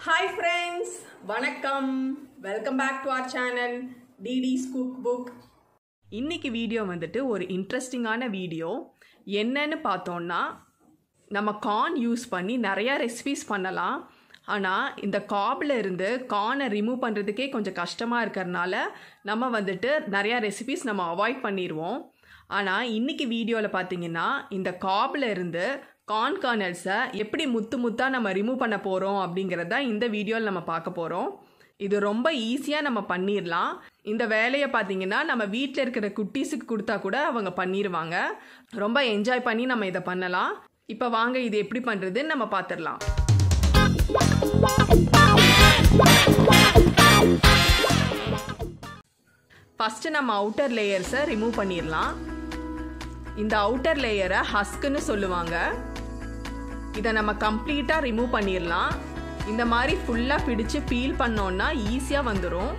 hi friends வணக்கம் welcome back to our channel டிடிஸ் cook book இன்னைக்கு வீடியோ வந்துட்டு ஒரு இன்ட்ரெஸ்டிங்கான வீடியோ என்னன்னு பார்த்தோன்னா நம்ம கார்ன் யூஸ் பண்ணி நிறையா ரெசிபிஸ் பண்ணலாம் ஆனால் இந்த காபில் இருந்து கார்னை ரிமூவ் பண்ணுறதுக்கே கொஞ்சம் கஷ்டமாக இருக்கிறதுனால நம்ம வந்துட்டு நிறையா ரெசிபிஸ் நம்ம அவாய்ட் பண்ணிடுவோம் ஆனால் இன்னைக்கு வீடியோவில் பார்த்தீங்கன்னா இந்த காபில் இருந்து கார்ன் கர்னல்ஸை எப்படி முத்து முத்தாக நம்ம ரிமூவ் பண்ண போகிறோம் அப்படிங்கிறத இந்த வீடியோவில் நம்ம பார்க்க போகிறோம் இது ரொம்ப ஈஸியாக நம்ம பண்ணிடலாம் இந்த வேலையை பார்த்தீங்கன்னா நம்ம வீட்டில் இருக்கிற குட்டீஸுக்கு கொடுத்தா கூட அவங்க பண்ணிடுவாங்க ரொம்ப என்ஜாய் பண்ணி நம்ம இதை பண்ணலாம் இப்போ வாங்க இது எப்படி பண்ணுறதுன்னு நம்ம பார்த்துடலாம் ஃபஸ்ட்டு நம்ம அவுட்டர் லேயர்ஸை ரிமூவ் பண்ணிடலாம் இந்த அவுட்டர் லேயரை ஹஸ்க்குன்னு சொல்லுவாங்க இதை நம்ம கம்ப்ளீட்டாக ரிமூவ் பண்ணிடலாம் இந்த மாதிரி ஃபுல்லாக பிடிச்சு பீல் பண்ணோன்னா ஈஸியாக வந்துடும்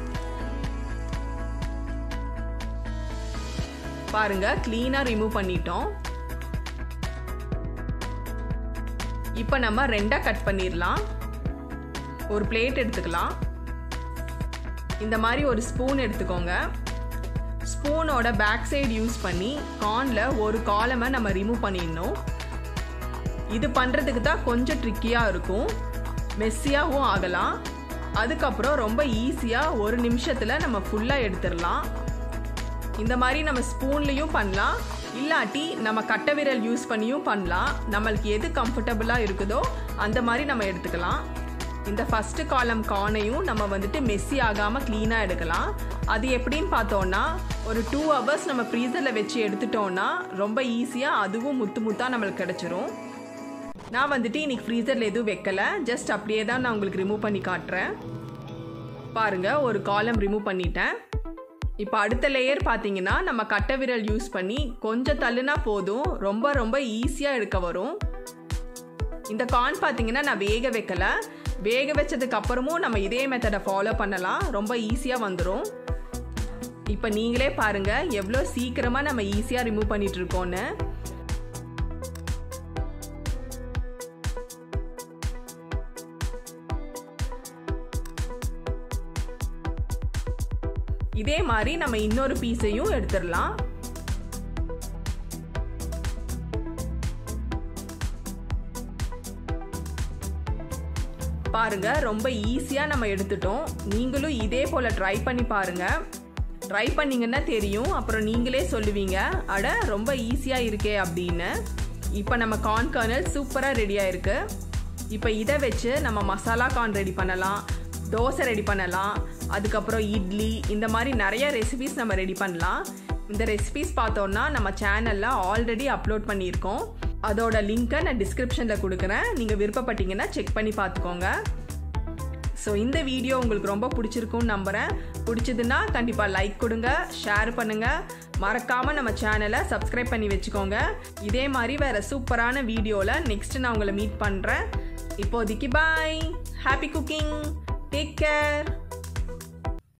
பாருங்க க்ளீனாக ரிமூவ் பண்ணிட்டோம் இப்போ நம்ம ரெண்டாக கட் பண்ணிடலாம் ஒரு பிளேட் எடுத்துக்கலாம் இந்த மாதிரி ஒரு ஸ்பூன் எடுத்துக்கோங்க ஸ்பூனோட பேக் சைடு யூஸ் பண்ணி கார்னில் ஒரு காலமை நம்ம ரிமூவ் பண்ணிடணும் இது பண்ணுறதுக்கு தான் கொஞ்சம் ட்ரிக்கியாக இருக்கும் மெஸ்ஸியாகவும் ஆகலாம் அதுக்கப்புறம் ரொம்ப ஈஸியாக ஒரு நிமிஷத்தில் நம்ம ஃபுல்லாக எடுத்துடலாம் இந்த மாதிரி நம்ம ஸ்பூன்லேயும் பண்ணலாம் இல்லாட்டி நம்ம கட்டை விரல் யூஸ் பண்ணியும் பண்ணலாம் நம்மளுக்கு எது கம்ஃபர்டபுளாக இருக்குதோ அந்த மாதிரி நம்ம எடுத்துக்கலாம் இந்த ஃபஸ்ட்டு காலம் கார்னையும் நம்ம வந்துட்டு மெஸ்ஸி ஆகாமல் க்ளீனாக எடுக்கலாம் அது எப்படின்னு பார்த்தோன்னா ஒரு டூ ஹவர்ஸ் நம்ம ஃப்ரீசரில் வச்சு எடுத்துட்டோன்னா ரொம்ப ஈஸியாக அதுவும் முத்து முத்தாக நம்மளுக்கு கிடச்சிரும் நான் வந்துட்டு இன்னைக்கு ஃப்ரீசரில் எதுவும் வைக்கலை ஜஸ்ட் அப்படியே தான் நான் உங்களுக்கு ரிமூவ் பண்ணி காட்டுறேன் பாருங்கள் ஒரு காலம் ரிமூவ் பண்ணிட்டேன் இப்போ அடுத்த லேயர் பார்த்தீங்கன்னா நம்ம கட்டை விரல் யூஸ் பண்ணி கொஞ்சம் தள்ளுனா போதும் ரொம்ப ரொம்ப ஈஸியாக எடுக்க வரும் இந்த கார்ன் பார்த்தீங்கன்னா நான் வேக வைக்கல வேக வச்சதுக்கு அப்புறமும் நம்ம இதே மெத்தடை ஃபாலோ பண்ணலாம் ரொம்ப ஈஸியாக வந்துடும் இப்போ நீங்களே பாருங்கள் எவ்வளோ சீக்கிரமாக நம்ம ஈஸியாக ரிமூவ் பண்ணிட்டு இருக்கோன்னு இதே மாதிரி நம்ம இன்னொரு பீஸையும் எடுத்துடலாம் பாருங்க ரொம்ப ஈஸியாக நம்ம எடுத்துட்டோம் நீங்களும் இதே போல் ட்ரை பண்ணி பாருங்க ட்ரை பண்ணிங்கன்னா தெரியும் அப்புறம் நீங்களே சொல்லுவீங்க அட ரொம்ப ஈஸியாக இருக்கே அப்படின்னு இப்போ நம்ம கார்ன் கர்னல் சூப்பராக ரெடியாக இருக்கு இப்போ இதை வச்சு நம்ம மசாலா கார்ன் ரெடி பண்ணலாம் தோசை ரெடி பண்ணலாம் அதுக்கப்புறம் இட்லி இந்த மாதிரி நிறைய ரெசிபிஸ் நம்ம ரெடி பண்ணலாம் இந்த ரெசிபிஸ் பார்த்தோன்னா நம்ம சேனலில் ஆல்ரெடி அப்லோட் பண்ணியிருக்கோம் அதோட லிங்க்கை நான் டிஸ்கிரிப்ஷனில் கொடுக்குறேன் நீங்கள் விருப்பப்பட்டீங்கன்னா செக் பண்ணி பார்த்துக்கோங்க ஸோ இந்த வீடியோ உங்களுக்கு ரொம்ப பிடிச்சிருக்கும்னு நம்புகிறேன் பிடிச்சதுன்னா கண்டிப்பாக லைக் கொடுங்க ஷேர் பண்ணுங்கள் மறக்காமல் நம்ம சேனலை சப்ஸ்கிரைப் பண்ணி வச்சுக்கோங்க இதே மாதிரி வேறு சூப்பரான வீடியோவில் நெக்ஸ்ட் நான் உங்களை மீட் பண்ணுறேன் இப்போதைக்கு bye happy cooking take care